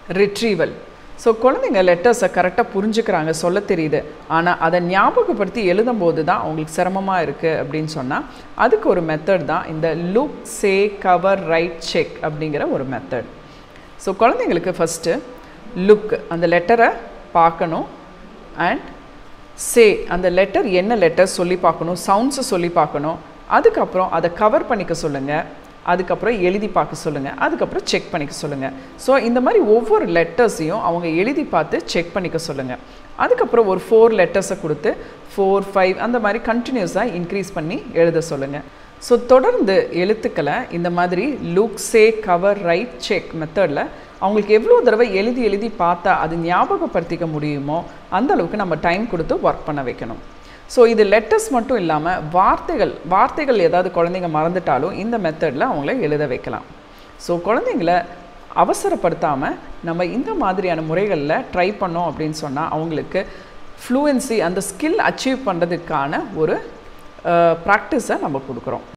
retrieval so குழந்தைங்க லெட்டர்ஸை கரெக்டாக புரிஞ்சுக்கிறாங்க சொல்ல தெரியுது ஆனால் அதை ஞாபகப்படுத்தி எழுதும்போது தான் அவங்களுக்கு சிரமமாக இருக்குது அப்படின்னு சொன்னால் அதுக்கு ஒரு மெத்தட் தான் இந்த look say cover write check அப்படிங்கிற ஒரு மெத்தட் ஸோ குழந்தைங்களுக்கு ஃபஸ்ட்டு லுக் அந்த லெட்டரை பார்க்கணும் அண்ட் சே அந்த லெட்டர் என்ன லெட்டர் சொல்லி பார்க்கணும் சவுண்ட்ஸை சொல்லி பார்க்கணும் அதுக்கப்புறம் அதை கவர் பண்ணிக்க சொல்லுங்கள் அதுக்கப்புறம் எழுதி பார்க்க சொல்லுங்கள் அதுக்கப்புறம் செக் பண்ணிக்க சொல்லுங்கள் ஸோ இந்த மாதிரி ஒவ்வொரு லெட்டர்ஸையும் அவங்க எழுதி பார்த்து செக் பண்ணிக்க சொல்லுங்கள் அதுக்கப்புறம் ஒரு ஃபோர் லெட்டர்ஸை கொடுத்து ஃபோர் ஃபைவ் அந்த மாதிரி கண்டினியூஸாக இன்க்ரீஸ் பண்ணி எழுத சொல்லுங்கள் ஸோ தொடர்ந்து எழுத்துக்களை இந்த மாதிரி look say cover write check மெத்தடில் அவங்களுக்கு எவ்வளோ தடவை எழுதி எழுதி பார்த்தா அது ஞாபகப்படுத்திக்க முடியுமோ அந்த அளவுக்கு நம்ம டைம் கொடுத்து ஒர்க் பண்ண வைக்கணும் ஸோ இது லெட்டர்ஸ் மட்டும் இல்லாமல் வார்த்தைகள் வார்த்தைகள் ஏதாவது குழந்தைங்க மறந்துட்டாலும் இந்த மெத்தடில் அவங்கள எழுத வைக்கலாம் ஸோ குழந்தைங்கள அவசரப்படுத்தாமல் நம்ம இந்த மாதிரியான முறைகளில் ட்ரை பண்ணோம் அப்படின்னு சொன்னால் அவங்களுக்கு ஃப்ளூயன்சி அந்த ஸ்கில் அச்சீவ் பண்ணுறதுக்கான ஒரு ப்ராக்டிஸை நம்ம கொடுக்குறோம்